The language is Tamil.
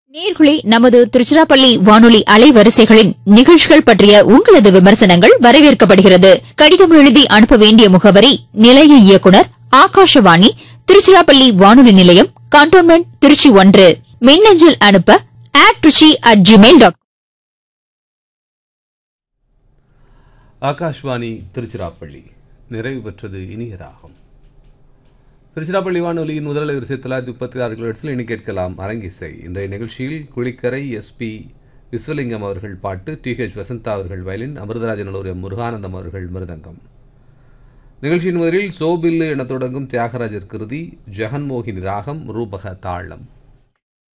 நேர்களே நமது திருச்சிராப்பள்ளி வானொலி அலைவரிசைகளின் நிகழ்ச்சிகள் பற்றிய உங்களது விமர்சனங்கள் வரவேற்கப்படுகிறது கடிதம் எழுதி அனுப்ப வேண்டிய முகவரி நிலைய இயக்குனர் ஆகாஷவாணி திருச்சிராப்பள்ளி வானொலி நிலையம் கண்டோன்மெண்ட் திருச்சி ஒன்று மின்னஞ்சல் அனுப்ப ஆட் ருச்சி at Gmail dot Akashvani Tiruchirappalli நிறைவு பெற்றது இனிய ராகம் திருச்சிராப்பள்ளி வானொலியின் முதல் வரிசை தொள்ளாயிரத்தி முப்பத்தி ஆறு கிலோஹெர்ட்ஸில் இனி கேட்கலாம் அரங்கிசை இன்றைய நிகழ்ச்சியில் குளிக்கரை எஸ்பி விஸ்வலிங்கம் அவர்கள் பாட்டு டி ஹெச் வசந்தா அவர்கள் வயலின் அமிர்தராஜன் நல்லூர் எம் முருகானந்தம் அவர்கள் மிருதங்கம் நிகழ்ச்சியின் முதலில் சோபில்லு என தொடங்கும் தியாகராஜர் கிருதி ஜெகன்மோகினி ராகம் ரூபக தாளம்